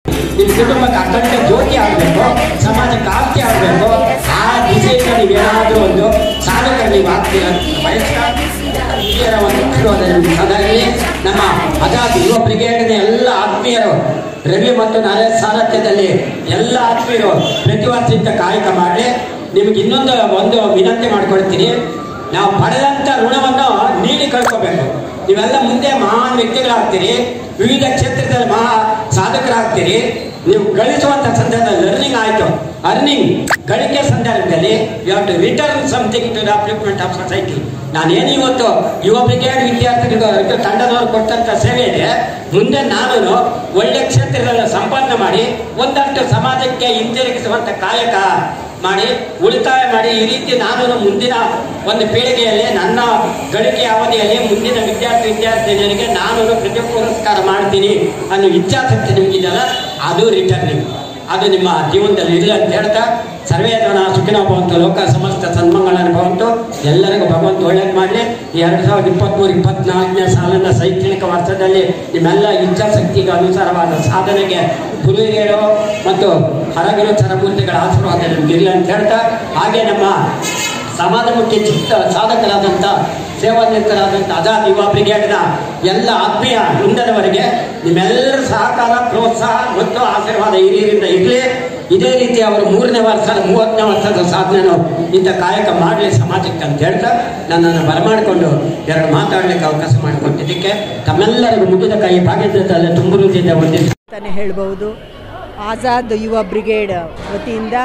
ನಿಮ್ಮ ಕುಟುಂಬಕ್ಕೆ ಅಖಂಡ ಜ್ಯೋತಿ ಆಗಬೇಕು ಸಮಾಜಕ್ಕೆ ಆಸ್ತಿ ಆಗಬೇಕು ಆ ದಿಸೆಯಿಂದ ನೀವೇನಾದರೂ ಒಂದು ಸಾಧಕರು ನೀವು ಆಗ್ತೀರ ಅಂತ ಬಯಸ್ತಾ ಹಿರಿಯರ ಒಂದು ಆಶೀರ್ವಾದ ನಿಮ್ಗೆ ಸದಾ ಇರಲಿ. ನಮ್ಮ ಅಜಾದ್ ಯುವ ಬ್ರಿಗೇಡ್ನ ಎಲ್ಲ ಆತ್ಮೀಯರು ರವಿ ಮತ್ತು ನರೇಶ್ ಸಾರಥ್ಯದಲ್ಲಿ ಎಲ್ಲ ಆತ್ಮೀಯರು ಪ್ರತಿ ವರ್ಷದಿಂದ ಕಾಯಕ ಮಾಡಲಿ ನಿಮ್ಗೆ ಇನ್ನೊಂದು ಒಂದು ವಿನಂತಿ ಮಾಡ್ಕೊಳ್ತೀನಿ ನಾವು ಪಡೆದಂಥ ಋಣವನ್ನು ನೀಡಿ ಕಳ್ಕೋಬೇಕು ನೀವೆಲ್ಲ ಮುಂದೆ ಮಹಾನ್ ವ್ಯಕ್ತಿಗಳಾಗ್ತೀರಿ ವಿವಿಧ ಕ್ಷೇತ್ರದಲ್ಲಿ ಮಹಾ ಸಾಧಕರಾಗ್ತೀರಿ ನೀವು ಗಳಿಸುವಂತ ಸಂದರ್ಭದಲ್ಲಿ ಲರ್ನಿಂಗ್ ಆಯ್ತು ಅರ್ನಿಂಗ್ ಗಳಿಕೆ ಸಂದರ್ಭದಲ್ಲಿ you have to return something to the upliftment of society ನಾನೇನು ಇವತ್ತು ಯುವ ಬ್ರಿಗೇಡ್ ವಿದ್ಯಾರ್ಥಿಗಳು ತಂಡದವರು ಕೊಟ್ಟಂತ ಸೇವೆಗೆ ಮುಂದೆ ನಾನು ಒಳ್ಳೆ ಕ್ಷೇತ್ರದಲ್ಲಿ ಸಂಪಾದನೆ ಮಾಡಿ ಒಂದಷ್ಟು ಸಮಾಜಕ್ಕೆ ಹಿಂತಿರುಗಿಸುವಂತ ಕಾಯಕ ಮಾಡಿ ಉಳಿತಾಯ ಮಾಡಿ ಈ ರೀತಿ ನಾನು ಮುಂದಿನ ಒಂದು ಪೀಳಿಗೆಯಲ್ಲಿ ನನ್ನ ಗಳಿಕೆ ಅವಧಿಯಲ್ಲಿ ಮುಂದಿನ ವಿದ್ಯಾರ್ಥಿ ವಿದ್ಯಾರ್ಥಿನಿಯರಿಗೆ ನಾನು ಪ್ರತಿ ಪುರಸ್ಕಾರ ಮಾಡ್ತೀನಿ ಅನ್ನೋ ಇಚ್ಛಾಶಕ್ತಿ ನಿಮಗಿದೆಯಲ್ಲ ಅದು ರಿಟರ್ನಿಂಗ್ ಅದು ನಿಮ್ಮ ಜೀವನದಲ್ಲಿ ಇರಲಿ ಅಂತ ಹೇಳ್ತಾ ಸರ್ವೇ ಜನ ಸುಖಿನ ಭವಂತು ಲೋಕ ಸಮಸ್ತ ಸನ್ಮಂಗಳನ ಭವಂತು ಎಲ್ಲರಿಗೂ ಭಗವಂತ ಒಳ್ಳೇದು ಮಾಡಲಿ ಎರಡು ಸಾವಿರದ ಇಪ್ಪತ್ತ್ಮೂರು ಇಪ್ಪತ್ನಾಲ್ಕನೇ ಸಾಲಿನ ಶೈಕ್ಷಣಿಕ ವರ್ಷದಲ್ಲಿ ನಿಮ್ಮೆಲ್ಲ ಇಚ್ಛಾಶಕ್ತಿಗೆ ಅನುಸಾರವಾದ ಸಾಧನೆಗೆ ಗುರುಹಿರಿಯರು ಮತ್ತು ಹರಗಿರು ಚರಮೂರ್ತಿಗಳ ಆಶೀರ್ವಾದ ನಿಮಗಿರಲಿ ಅಂತ ಹೇಳ್ತಾ ಹಾಗೆ ನಮ್ಮ ಸಮಾಜಮುಖಿ ಚಿತ್ತ ಸಾಧಕರಾದಂಥ ಸೇವಾನಿರತರಾದಂಥ ಅಜಾದ್ ಯುವ ಬ್ರಿಗೇಡ್ನ ಎಲ್ಲ ಆತ್ಮೀಯ ವೃಂದದವರಿಗೆ ನಿಮ್ಮೆಲ್ಲರ ಸಹಕಾರ ಪ್ರೋತ್ಸಾಹ ಮತ್ತು ಆಶೀರ್ವಾದ ಹಿರಿಯರಿಂದ ಇರಲಿ ಇದೇ ರೀತಿ ಅವರು ಮೂರನೇ ವರ್ಷ ಮೂವತ್ತನೇ ವರ್ಷದ ಸಾಧನೆಯನ್ನು ಇಂಥ ಕಾಯಕ ಮಾಡಲಿ ಸಮಾಜಕ್ಕೆ ಅಂತ ಹೇಳ್ತಾ ನನ್ನನ್ನು ಬರಮಾಡಿಕೊಂಡು ಎರಡು ಮಾತಾಡಲಿಕ್ಕೆ ಅವಕಾಶ ಮಾಡಿಕೊಟ್ಟಿದ್ದಕ್ಕೆ ತಮ್ಮೆಲ್ಲರಿಗೂ ಮುಗಿದ ಕೈ ಭಾಗ್ಯದಲ್ಲಿ ತುಂಬ ಹೃದಯದಿಂದ ವಂದಿಸಿ ಅಂತಾನೆ ಹೇಳ್ಬೋದು ಆಜಾದ್ ಯುವ ಬ್ರಿಗೇಡ್ ವತಿಯಿಂದ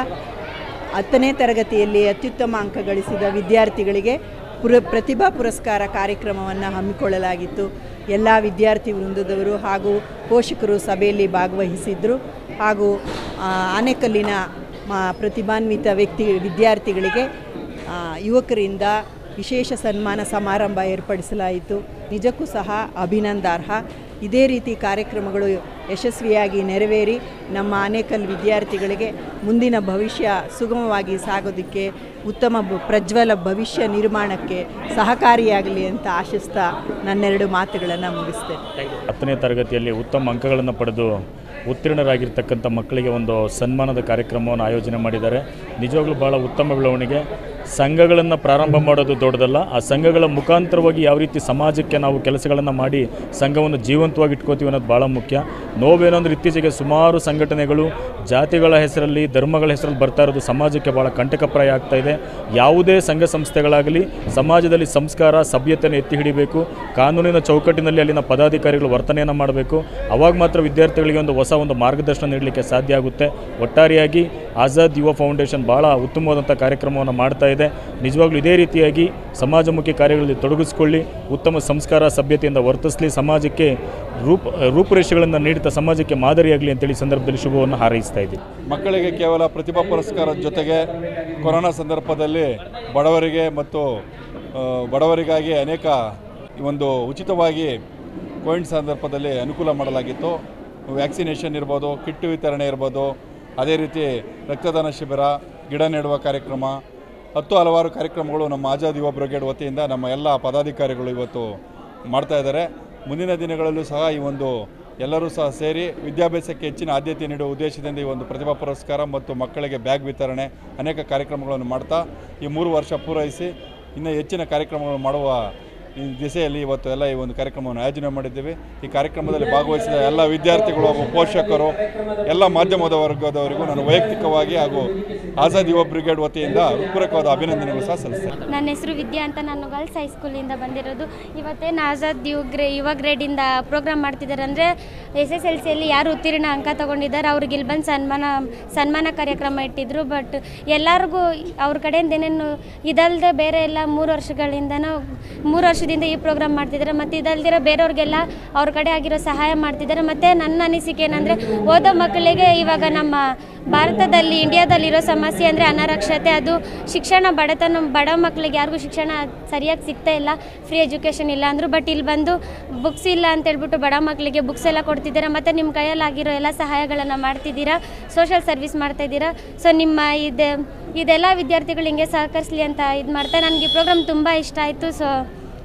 ಹತ್ತನೇ ತರಗತಿಯಲ್ಲಿ ಅತ್ಯುತ್ತಮ ಅಂಕ ಗಳಿಸಿದ ವಿದ್ಯಾರ್ಥಿಗಳಿಗೆ ಪುರ ಪ್ರತಿಭಾ ಪುರಸ್ಕಾರ ಕಾರ್ಯಕ್ರಮವನ್ನು ಹಮ್ಮಿಕೊಳ್ಳಲಾಗಿತ್ತು ಎಲ್ಲ ವಿದ್ಯಾರ್ಥಿ ವೃಂದದವರು ಹಾಗೂ ಪೋಷಕರು ಸಭೆಯಲ್ಲಿ ಭಾಗವಹಿಸಿದ್ದರು ಹಾಗೂ ಆ, ಆನೆಕಲ್ಲಿನ ಮ- ಪ್ರತಿಭಾನ್ವಿತ ವ್ಯಕ್ತಿ ವಿದ್ಯಾರ್ಥಿಗಳಿಗೆ ಆ, ಯುವಕರಿಂದ ವಿಶೇಷ ಸನ್ಮಾನ ಸಮಾರಂಭ ಏರ್ಪಡಿಸಲಾಯಿತು ನಿಜಕ್ಕೂ ಸಹ ಅಭಿನಂದಾರ್ಹ ಇದೇ ರೀತಿ ಕಾರ್ಯಕ್ರಮಗಳು ಯಶಸ್ವಿಯಾಗಿ ನೆರವೇರಿ ನಮ್ಮ ಆನೇಕಲ್ ವಿದ್ಯಾರ್ಥಿಗಳಿಗೆ ಮುಂದಿನ ಭವಿಷ್ಯ ಸುಗಮವಾಗಿ ಸಾಗೋದಕ್ಕೆ ಉತ್ತಮ ಬ- ಪ್ರಜ್ವಲ ಭವಿಷ್ಯ ನಿರ್ಮಾಣಕ್ಕೆ ಸಹಕಾರಿಯಾಗಲಿ ಅಂತ ಆಶಿಸ್ತಾ ನನ್ನೆರಡು ಮಾತುಗಳನ್ನು ಮುಗಿಸ್ತೇನೆ ಹತ್ತನೇ ತರಗತಿಯಲ್ಲಿ ಉತ್ತಮ ಅಂಕಗಳನ್ನು ಪಡೆದು ಉತ್ತೀರ್ಣರಾಗಿರ್ತಕ್ಕಂಥ ಮಕ್ಕಳಿಗೆ ಒಂದು ಸನ್ಮಾನದ ಕಾರ್ಯಕ್ರಮವನ್ನು ಆಯೋಜನೆ ಮಾಡಿದ್ದಾರೆ ನಿಜವಾಗ್ಲೂ ಭಾಳ ಉತ್ತಮ ಬೆಳವಣಿಗೆ ಸಂಘಗಳನ್ನು ಪ್ರಾರಂಭ ಮಾಡೋದು ದೊಡ್ಡದಲ್ಲ ಆ ಸಂಘಗಳ ಮುಖಾಂತರವಾಗಿ ಯಾವ ರೀತಿ ಸಮಾಜಕ್ಕೆ ನಾವು ಕೆಲಸಗಳನ್ನು ಮಾಡಿ ಸಂಘವನ್ನು ಜೀವಂತವಾಗಿ ಇಟ್ಕೋತೀವಿ ಅನ್ನೋದು ಭಾಳ ಮುಖ್ಯ ನೋವೇನಂದ್ರೆ ಇತ್ತೀಚೆಗೆ ಸುಮಾರು ಸಂಘಟನೆಗಳು ಜಾತಿಗಳ ಹೆಸರಲ್ಲಿ ಧರ್ಮಗಳ ಹೆಸರಲ್ಲಿ ಬರ್ತಾ ಇರೋದು ಸಮಾಜಕ್ಕೆ ಭಾಳ ಕಂಟಕಪ್ರಾಯ ಆಗ್ತಾ ಇದೆ ಯಾವುದೇ ಸಂಘ ಸಂಸ್ಥೆಗಳಾಗಲಿ ಸಮಾಜದಲ್ಲಿ ಸಂಸ್ಕಾರ ಸಭ್ಯತೆಯನ್ನು ಎತ್ತಿ ಹಿಡಿಬೇಕು ಕಾನೂನಿನ ಚೌಕಟ್ಟಿನಲ್ಲಿ ಅಲ್ಲಿನ ಪದಾಧಿಕಾರಿಗಳು ವರ್ತನೆಯನ್ನು ಮಾಡಬೇಕು ಅವಾಗ ಮಾತ್ರ ವಿದ್ಯಾರ್ಥಿಗಳಿಗೆ ಒಂದು ಹೊಸ ಒಂದು ಮಾರ್ಗದರ್ಶನ ನೀಡಲಿಕ್ಕೆ ಸಾಧ್ಯ ಆಗುತ್ತೆ ಒಟ್ಟಾರೆಯಾಗಿ ಆಜಾದ್ ಯುವ ಫೌಂಡೇಶನ್ ಭಾಳ ಉತ್ತಮವಾದಂಥ ಕಾರ್ಯಕ್ರಮವನ್ನು ಮಾಡ್ತಾ ಇದೆ ನಿಜವಾಗ್ಲೂ ಇದೇ ರೀತಿಯಾಗಿ ಸಮಾಜಮುಖಿ ಕಾರ್ಯಗಳಲ್ಲಿ ತೊಡಗಿಸಿಕೊಳ್ಳಿ ಉತ್ತಮ ಸಂಸ್ಕಾರ ಸಭ್ಯತೆಯಿಂದ ವರ್ತಿಸಲಿ ಸಮಾಜಕ್ಕೆ ರೂಪ ರೂಪುರೇಷೆಗಳನ್ನು ನೀಡುತ್ತಾ ಸಮಾಜಕ್ಕೆ ಮಾದರಿಯಾಗಲಿ ಅಂತೇಳಿ ಈ ಸಂದರ್ಭದಲ್ಲಿ ಶುಭವನ್ನು ಹಾರೈಸ್ತಾ ಇದ್ದೀನಿ ಮಕ್ಕಳಿಗೆ ಕೇವಲ ಪ್ರತಿಭಾ ಪುರಸ್ಕಾರದ ಜೊತೆಗೆ ಕೊರೋನಾ ಸಂದರ್ಭದಲ್ಲಿ ಬಡವರಿಗೆ ಮತ್ತು ಆ, ಬಡವರಿಗಾಗಿ ಅನೇಕ ಈ ಒಂದು ಉಚಿತವಾಗಿ ಕೋವಿಡ್ ಸಂದರ್ಭದಲ್ಲಿ ಅನುಕೂಲ ಮಾಡಲಾಗಿತ್ತು ವ್ಯಾಕ್ಸಿನೇಷನ್ ಇರ್ಬೋದು ಕಿಟ್ ವಿತರಣೆ ಇರ್ಬೋದು ಅದೇ ರೀತಿ ರಕ್ತದಾನ ಶಿಬಿರ ಗಿಡ ನೆಡುವ ಕಾರ್ಯಕ್ರಮ ಹತ್ತು ಹಲವಾರು ಕಾರ್ಯಕ್ರಮಗಳು ನಮ್ಮ ಆಜಾದ್ ಯುವ ಬ್ರಿಗೇಡ್ ವತಿಯಿಂದ ನಮ್ಮ ಎಲ್ಲ ಪದಾಧಿಕಾರಿಗಳು ಇವತ್ತು ಮಾಡ್ತಾ ಇದ್ದಾರೆ ಮುಂದಿನ ದಿನಗಳಲ್ಲೂ ಸಹ ಈ ಒಂದು ಎಲ್ಲರೂ ಸಹ ಸೇರಿ ವಿದ್ಯಾಭ್ಯಾಸಕ್ಕೆ ಹೆಚ್ಚಿನ ಆದ್ಯತೆ ನೀಡುವ ಉದ್ದೇಶದಿಂದ ಈ ಒಂದು ಪ್ರತಿಭಾ ಪುರಸ್ಕಾರ ಮತ್ತು ಮಕ್ಕಳಿಗೆ ಬ್ಯಾಗ್ ವಿತರಣೆ ಅನೇಕ ಕಾರ್ಯಕ್ರಮಗಳನ್ನು ಮಾಡ್ತಾ ಈ ಮೂರು ವರ್ಷ ಪೂರೈಸಿ ಇನ್ನು ಹೆಚ್ಚಿನ ಕಾರ್ಯಕ್ರಮಗಳನ್ನು ಮಾಡುವ ಈ ದಿಸೆಯಲ್ಲಿ ಇವತ್ತು ಎಲ್ಲ ಈ ಒಂದು ಕಾರ್ಯಕ್ರಮವನ್ನು ಆಯೋಜನೆ ಮಾಡಿದ್ದೀವಿ ಈ ಕಾರ್ಯಕ್ರಮದಲ್ಲಿ ಭಾಗವಹಿಸಿದ ಎಲ್ಲ ವಿದ್ಯಾರ್ಥಿಗಳು ಹಾಗೂ ಪೋಷಕರು ಎಲ್ಲ ಮಾಧ್ಯಮದ ವರ್ಗದವರಿಗೂ ನಾನು ವೈಯಕ್ತಿಕವಾಗಿ ಹಾಗೂ ಆಜಾದ್ ಯುವ ಬ್ರಿಗೇಡ್ ವತಿಯಿಂದ ಹೃತ್ಪೂರ್ವಕವಾದ ಅಭಿನಂದನೆಗಳು ಸಹ ಸಲ್ಲಿಸ್ತೇನೆ ನನ್ನ ಹೆಸರು ವಿದ್ಯಾ ಅಂತ ನಾನು ಗರ್ಲ್ಸ್ ಹೈಸ್ಕೂಲಿಂದ ಬಂದಿರೋದು ಇವತ್ತೇನು ಆಜಾದ್ ಯುವ ಗ್ರೇ ಯುವ ಗ್ರೇಡಿಂದ ಪ್ರೋಗ್ರಾಮ್ ಮಾಡ್ತಿದ್ದಾರೆ ಅಂದರೆ ಎಸ್ ಎಸ್ ಎಲ್ ಸಿಯಲ್ಲಿ ಯಾರು ಉತ್ತೀರ್ಣ ಅಂಕ ತೊಗೊಂಡಿದ್ದಾರೆ ಅವ್ರಿಗೆ ಇಲ್ಲಿ ಬಂದು ಸನ್ಮಾನ ಸನ್ಮಾನ ಕಾರ್ಯಕ್ರಮ ಇಟ್ಟಿದ್ರು ಬಟ್ ಎಲ್ಲರಿಗೂ ಅವ್ರ ಕಡೆಯಿಂದ ಏನೇನು ಇದಲ್ಲದೆ ಬೇರೆ ಎಲ್ಲ ಮೂರು ವರ್ಷಗಳಿಂದನೂ ಮೂರು ವರ್ಷದಿಂದ ಈ ಪ್ರೋಗ್ರಾಮ್ ಮಾಡ್ತಿದ್ದಾರೆ ಮತ್ತು ಇದಲ್ದಿರೋ ಬೇರೆಯವ್ರಿಗೆಲ್ಲ ಅವ್ರ ಕಡೆ ಆಗಿರೋ ಸಹಾಯ ಮಾಡ್ತಿದ್ದಾರೆ ಮತ್ತು ನನ್ನ ಅನಿಸಿಕೆ ಏನಂದರೆ ಓದೋ ಮಕ್ಕಳಿಗೆ ಇವಾಗ ನಮ್ಮ ಭಾರತದಲ್ಲಿ ಇಂಡಿಯಾದಲ್ಲಿರೋ ಸಮಸ್ಯೆ ಅಂದರೆ ಅನರಕ್ಷತೆ ಅದು ಶಿಕ್ಷಣ ಬಡತನ ಬಡ ಮಕ್ಕಳಿಗೆ ಯಾರಿಗೂ ಶಿಕ್ಷಣ ಸರಿಯಾಗಿ ಸಿಗ್ತಾ ಇಲ್ಲ ಫ್ರೀ ಎಜುಕೇಷನ್ ಇಲ್ಲ ಅಂದರು ಬಟ್ ಇಲ್ಲಿ ಬಂದು ಬುಕ್ಸ್ ಇಲ್ಲ ಅಂತ ಹೇಳ್ಬಿಟ್ಟು ಬಡ ಮಕ್ಕಳಿಗೆ ಬುಕ್ಸ್ ಎಲ್ಲ ಕೊಡ್ತಿದ್ದೀರಾ ಮತ್ತು ನಿಮ್ಮ ಕೈಯಲ್ಲಾಗಿರೋ ಎಲ್ಲ ಸಹಾಯಗಳನ್ನು ಮಾಡ್ತಿದ್ದೀರಾ ಸೋಷಲ್ ಸರ್ವಿಸ್ ಮಾಡ್ತಾ ಇದ್ದೀರಾ ಸೊ ನಿಮ್ಮ ಇದು ಇದೆಲ್ಲ ವಿದ್ಯಾರ್ಥಿಗಳು ಹಿಂಗೆ ಸಹಕರಿಸಲಿ ಅಂತ ಇದು ಮಾಡ್ತಾ ನನಗೆ ಈ ಪ್ರೋಗ್ರಾಮ್ ತುಂಬ ಇಷ್ಟ ಆಯಿತು ಸೊ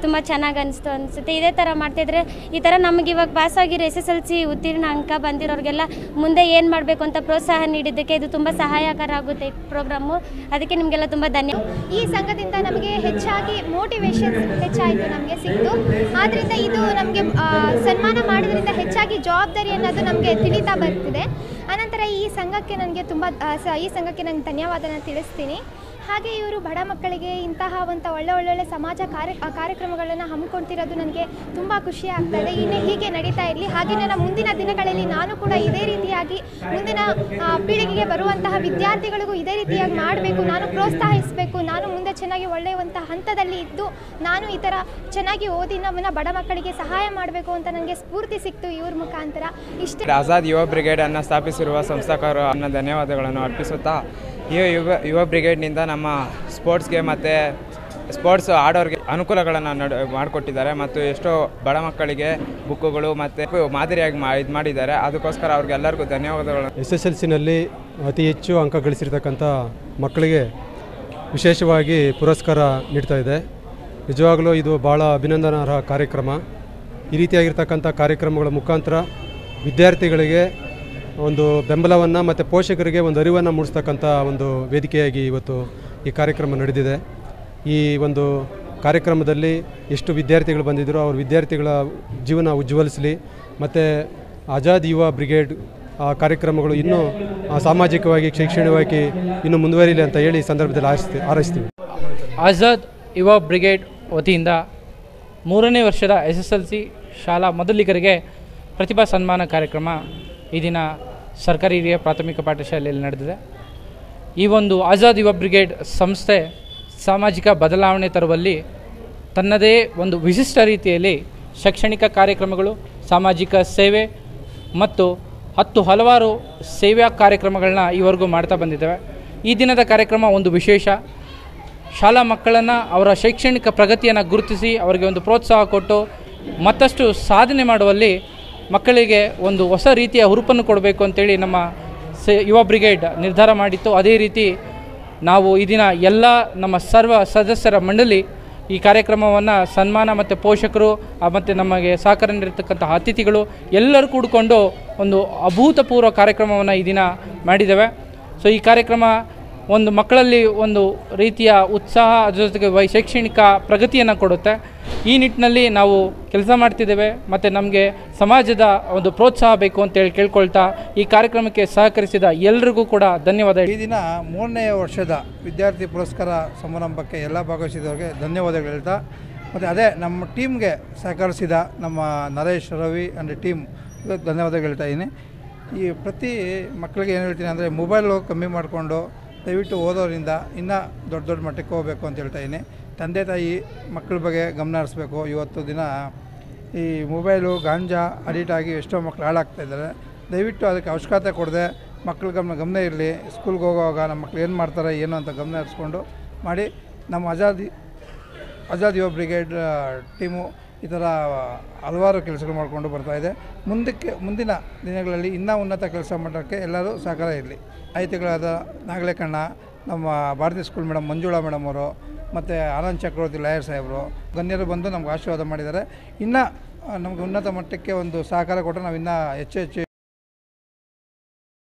ತುಂಬ ಚೆನ್ನಾಗಿ ಅನಿಸ್ತು ಅನಿಸುತ್ತೆ ಇದೇ ಥರ ಮಾಡ್ತಿದ್ರೆ ಈ ಥರ ನಮಗೆ ಇವಾಗ ಪಾಸ್ ಆಗಿರೋ ಎಸ್ ಎಸ್ ಎಲ್ ಸಿ ಉತ್ತೀರ್ಣ ಅಂಕ ಬಂದಿರೋರಿಗೆಲ್ಲ ಮುಂದೆ ಏನು ಮಾಡಬೇಕು ಅಂತ ಪ್ರೋತ್ಸಾಹ ನೀಡಿದ್ದಕ್ಕೆ ಇದು ತುಂಬ ಸಹಾಯಕರ ಆಗುತ್ತೆ ಈ ಪ್ರೋಗ್ರಾಮು ಅದಕ್ಕೆ ನಿಮಗೆಲ್ಲ ತುಂಬ ಧನ್ಯ ಈ ಸಂಘದಿಂದ ನಮಗೆ ಹೆಚ್ಚಾಗಿ ಮೋಟಿವೇಶನ್ ಹೆಚ್ಚಾಯಿತು ನಮಗೆ ಸಿಕ್ತು ಆದ್ದರಿಂದ ಇದು ನಮಗೆ ಸನ್ಮಾನ ಮಾಡೋದ್ರಿಂದ ಹೆಚ್ಚಾಗಿ ಜವಾಬ್ದಾರಿ ಅನ್ನೋದು ನಮಗೆ ತಿಳಿತಾ ಬರ್ತಿದೆ ಅನಂತರ ಈ ಸಂಘಕ್ಕೆ ನನಗೆ ತುಂಬ ಆ, ಸ- ಈ ಸಂಘಕ್ಕೆ ನನಗೆ ಧನ್ಯವಾದನ ತಿಳಿಸ್ತೀನಿ ಹಾಗೆ ಇವರು ಬಡ ಮಕ್ಕಳಿಗೆ ಇಂತಹ ಒಂದು ಒಳ್ಳೆ ಒಳ್ಳೊಳ್ಳೆ ಸಮಾಜ ಕಾರ್ಯ ಆ, ಕಾರ್ಯಕ್ರಮಗಳನ್ನು ಹಮ್ಮಿಕೊಳ್ತಿರೋದು ನನಗೆ ತುಂಬ ಖುಷಿ ಆಗ್ತಾ ಇದೆ ಇನ್ನು ಹೀಗೆ ನಡೀತಾ ಇರಲಿ ಹಾಗೆ ನನ್ನ ಮುಂದಿನ ದಿನಗಳಲ್ಲಿ ನಾನು ಕೂಡ ಇದೇ ರೀತಿಯಾಗಿ ಮುಂದಿನ ಆ, ಪೀಳಿಗೆಗೆ ಬರುವಂತಹ ವಿದ್ಯಾರ್ಥಿಗಳಿಗೂ ಇದೇ ರೀತಿಯಾಗಿ ಮಾಡಬೇಕು ನಾನು ಪ್ರೋತ್ಸಾಹಿಸಬೇಕು ನಾನು ಮುಂದೆ ಚೆನ್ನಾಗಿ ಒಳ್ಳೆಯುವಂಥ ಹಂತದಲ್ಲಿ ಇದ್ದು ನಾನು ಈ ಥರ ಚೆನ್ನಾಗಿ ಓದಿ ನಮ್ಮನ್ನ ಬಡ ಮಕ್ಕಳಿಗೆ ಸಹಾಯ ಮಾಡಬೇಕು ಅಂತ ನನಗೆ ಸ್ಫೂರ್ತಿ ಸಿಕ್ತು ಇವ್ರ ಮುಖಾಂತರ ಇಷ್ಟೇ ಆಜಾದ್ ಯುವ ಬ್ರಿಗೇಡನ್ನು ಸ್ಥಾಪಿಸಿರುವ ಸಂಸ್ಥಾಕರು ಅನ್ನ ಧನ್ಯವಾದಗಳನ್ನು ಅರ್ಪಿಸುತ್ತಾ ಈ ಯುವ ಯುವ ಬ್ರಿಗೇಡ್ನಿಂದ ನಮ್ಮ ಸ್ಪೋರ್ಟ್ಸ್ಗೆ ಮತ್ತು ಸ್ಪೋರ್ಟ್ಸ್ ಆಡೋರಿಗೆ ಅನುಕೂಲಗಳನ್ನು ನಡ್ ಮಾಡಿಕೊಟ್ಟಿದ್ದಾರೆ ಮತ್ತು ಎಷ್ಟೋ ಬಡ ಮಕ್ಕಳಿಗೆ ಬುಕ್ಕುಗಳು ಮತ್ತು ಮಾದರಿಯಾಗಿ ಮಾ ಇದು ಮಾಡಿದ್ದಾರೆ ಅದಕ್ಕೋಸ್ಕರ ಅವ್ರಿಗೆಲ್ಲರಿಗೂ ಧನ್ಯವಾದಗಳು ಎಸ್ ಎಸ್ ಎಲ್ ಸಿನಲ್ಲಿ ಅತಿ ಹೆಚ್ಚು ಅಂಕ ಗಳಿಸಿರ್ತಕ್ಕಂಥ ಮಕ್ಕಳಿಗೆ ವಿಶೇಷವಾಗಿ ಪುರಸ್ಕಾರ ನೀಡ್ತಾ ಇದೆ ನಿಜವಾಗಲೂ ಇದು ಭಾಳ ಅಭಿನಂದನಾರ್ಹ ಕಾರ್ಯಕ್ರಮ ಈ ರೀತಿಯಾಗಿರ್ತಕ್ಕಂಥ ಕಾರ್ಯಕ್ರಮಗಳ ಮುಖಾಂತರ ವಿದ್ಯಾರ್ಥಿಗಳಿಗೆ ಒಂದು ಬೆಂಬಲವನ್ನು ಮತ್ತು ಪೋಷಕರಿಗೆ ಒಂದು ಅರಿವನ್ನು ಮೂಡಿಸ್ತಕ್ಕಂಥ ಒಂದು ವೇದಿಕೆಯಾಗಿ ಇವತ್ತು ಈ ಕಾರ್ಯಕ್ರಮ ನಡೆದಿದೆ ಈ ಒಂದು ಕಾರ್ಯಕ್ರಮದಲ್ಲಿ ಎಷ್ಟು ವಿದ್ಯಾರ್ಥಿಗಳು ಬಂದಿದ್ದರು ಅವ್ರ ವಿದ್ಯಾರ್ಥಿಗಳ ಜೀವನ ಉಜ್ವಲಿಸಲಿ ಮತ್ತು ಆಜಾದ್ ಯುವ ಬ್ರಿಗೇಡ್ ಆ ಕಾರ್ಯಕ್ರಮಗಳು ಇನ್ನೂ ಆ, ಸಾಮಾಜಿಕವಾಗಿ ಶೈಕ್ಷಣಿಕವಾಗಿ ಇನ್ನೂ ಮುಂದುವರಿಲಿ ಅಂತ ಹೇಳಿ ಈ ಸಂದರ್ಭದಲ್ಲಿ ಆರಿಸ್ತೀವಿ ಹಾರೈಸ್ತೀವಿ ಆಜಾದ್ ಯುವ ಬ್ರಿಗೇಡ್ ವತಿಯಿಂದ ಮೂರನೇ ವರ್ಷದ ಎಸ್ ಎಸ್ ಎಲ್ ಸಿ ಶಾಲಾ ಮೊದಲಿಗರಿಗೆ ಪ್ರತಿಭಾ ಸನ್ಮಾನ ಕಾರ್ಯಕ್ರಮ ಈ ದಿನ ಸರ್ಕಾರಿ ಹಿರಿಯ ಪ್ರಾಥಮಿಕ ಪಾಠಶಾಲೆಯಲ್ಲಿ ನಡೆದಿದೆ ಈ ಒಂದು ಆಜಾದ್ ಯುವ ಬ್ರಿಗೇಡ್ ಸಂಸ್ಥೆ ಸಾಮಾಜಿಕ ಬದಲಾವಣೆ ತರುವಲ್ಲಿ ತನ್ನದೇ ಒಂದು ವಿಶಿಷ್ಟ ರೀತಿಯಲ್ಲಿ ಶೈಕ್ಷಣಿಕ ಕಾರ್ಯಕ್ರಮಗಳು ಸಾಮಾಜಿಕ ಸೇವೆ ಮತ್ತು ಹತ್ತು ಹಲವಾರು ಸೇವಾ ಕಾರ್ಯಕ್ರಮಗಳನ್ನ ಈವರೆಗೂ ಮಾಡ್ತಾ ಬಂದಿದ್ದೇವೆ ಈ ದಿನದ ಕಾರ್ಯಕ್ರಮ ಒಂದು ವಿಶೇಷ ಶಾಲಾ ಮಕ್ಕಳನ್ನು ಅವರ ಶೈಕ್ಷಣಿಕ ಪ್ರಗತಿಯನ್ನು ಗುರುತಿಸಿ ಅವರಿಗೆ ಒಂದು ಪ್ರೋತ್ಸಾಹ ಕೊಟ್ಟು ಮತ್ತಷ್ಟು ಸಾಧನೆ ಮಾಡುವಲ್ಲಿ ಮಕ್ಕಳಿಗೆ ಒಂದು ಹೊಸ ರೀತಿಯ ಹುರುಪನ್ನು ಕೊಡಬೇಕು ಅಂತೇಳಿ ನಮ್ಮ ಸೆ ಯುವ ಬ್ರಿಗೇಡ್ ನಿರ್ಧಾರ ಮಾಡಿತ್ತು ಅದೇ ರೀತಿ ನಾವು ಈ ದಿನ ಎಲ್ಲ ನಮ್ಮ ಸರ್ವ ಸದಸ್ಯರ ಮಂಡಳಿ ಈ ಕಾರ್ಯಕ್ರಮವನ್ನು ಸನ್ಮಾನ ಮತ್ತು ಪೋಷಕರು ಮತ್ತು ನಮಗೆ ಸಹಕಾರ ನೀಡಿರ್ತಕ್ಕಂಥ ಅತಿಥಿಗಳು ಎಲ್ಲರೂ ಕೂಡಿಕೊಂಡು ಒಂದು ಅಭೂತಪೂರ್ವ ಕಾರ್ಯಕ್ರಮವನ್ನು ಈ ದಿನ ಮಾಡಿದ್ದೇವೆ ಸೊ ಈ ಕಾರ್ಯಕ್ರಮ ಒಂದು ಮಕ್ಕಳಲ್ಲಿ ಒಂದು ರೀತಿಯ ಉತ್ಸಾಹ ಅದ್ರ ಜೊತೆಗೆ ವೈ ಶೈಕ್ಷಣಿಕ ಪ್ರಗತಿಯನ್ನು ಕೊಡುತ್ತೆ ಈ ನಿಟ್ಟಿನಲ್ಲಿ ನಾವು ಕೆಲಸ ಮಾಡ್ತಿದ್ದೇವೆ ಮತ್ತು ನಮಗೆ ಸಮಾಜದ ಒಂದು ಪ್ರೋತ್ಸಾಹ ಬೇಕು ಅಂತೇಳಿ ಕೇಳ್ಕೊಳ್ತಾ ಈ ಕಾರ್ಯಕ್ರಮಕ್ಕೆ ಸಹಕರಿಸಿದ ಎಲ್ರಿಗೂ ಕೂಡ ಧನ್ಯವಾದ ಈ ದಿನ ಮೂರನೇ ವರ್ಷದ ವಿದ್ಯಾರ್ಥಿ ಪುರಸ್ಕಾರ ಸಮಾರಂಭಕ್ಕೆ ಎಲ್ಲ ಭಾಗವಹಿಸಿದವರಿಗೆ ಧನ್ಯವಾದಗಳು ಹೇಳ್ತಾ ಮತ್ತು ಅದೇ ನಮ್ಮ ಟೀಮ್ಗೆ ಸಹಕರಿಸಿದ ನಮ್ಮ ನರೇಶ್ ರವಿ ಆ್ಯಂಡ್ ಟೀಮ್ ಧನ್ಯವಾದಗಳು ಹೇಳ್ತಾ ಇದ್ದೀನಿ ಈ ಪ್ರತಿ ಮಕ್ಕಳಿಗೆ ಏನು ಹೇಳ್ತೀನಿ ಅಂದರೆ ಮೊಬೈಲು ಕಮ್ಮಿ ಮಾಡಿಕೊಂಡು ದಯವಿಟ್ಟು ಓದೋರಿಂದ ಇನ್ನೂ ದೊಡ್ಡ ದೊಡ್ಡ ಮಟ್ಟಕ್ಕೆ ಹೋಗಬೇಕು ಅಂತ ಹೇಳ್ತಾ ಇದ್ದೀನಿ ತಂದೆ ತಾಯಿ ಮಕ್ಕಳ ಬಗ್ಗೆ ಗಮನ ಹರಿಸ್ಬೇಕು ಇವತ್ತು ದಿನ ಈ ಮೊಬೈಲು ಗಾಂಜಾ ಅಡಿಟ್ ಆಗಿ ಎಷ್ಟೋ ಮಕ್ಕಳು ಹಾಳಾಗ್ತಾ ಇದ್ದಾರೆ ದಯವಿಟ್ಟು ಅದಕ್ಕೆ ಅವಶ್ಯಕತೆ ಕೊಡದೆ ಮಕ್ಕಳ ಗಮನ ಗಮನ ಇರಲಿ ಸ್ಕೂಲ್ಗೆ ಹೋಗುವಾಗ ನಮ್ಮ ಮಕ್ಳು ಏನು ಮಾಡ್ತಾರೆ ಏನು ಅಂತ ಗಮನ ಹರಿಸ್ಕೊಂಡು ಮಾಡಿ ನಮ್ಮ ಆಜಾದಿ ಆಜಾದ್ ಯುವ ಬ್ರಿಗೇಡ್ ಆ, ಟೀಮು ಈ ಥರ ಹಲವಾರು ಕೆಲಸಗಳು ಮಾಡಿಕೊಂಡು ಬರ್ತಾ ಇದೆ ಮುಂದಕ್ಕೆ ಮುಂದಿನ ದಿನಗಳಲ್ಲಿ ಇನ್ನೂ ಉನ್ನತ ಕೆಲಸ ಮಾಡೋಕ್ಕೆ ಎಲ್ಲರೂ ಸಹಕಾರ ಇರಲಿ ಐತಿಗಳಾದ ನಾಗಲೇಕಣ್ಣ ನಮ್ಮ ಭಾರತೀಯ ಸ್ಕೂಲ್ ಮೇಡಮ್ ಮಂಜುಳಾ ಮೇಡಮ್ ಅವರು ಮತ್ತು ಆನಂದ್ ಚಕ್ರವರ್ತಿ ಲಾಯರ್ ಸಾಹೇಬರು ಗಣ್ಯರು ಬಂದು ನಮ್ಗೆ ಆಶೀರ್ವಾದ ಮಾಡಿದ್ದಾರೆ ಇನ್ನು ನಮಗೆ ಉನ್ನತ ಮಟ್ಟಕ್ಕೆ ಒಂದು ಸಹಕಾರ ಕೊಟ್ಟರೆ ನಾವು ಇನ್ನೂ ಹೆಚ್ಚು ಹೆಚ್ಚು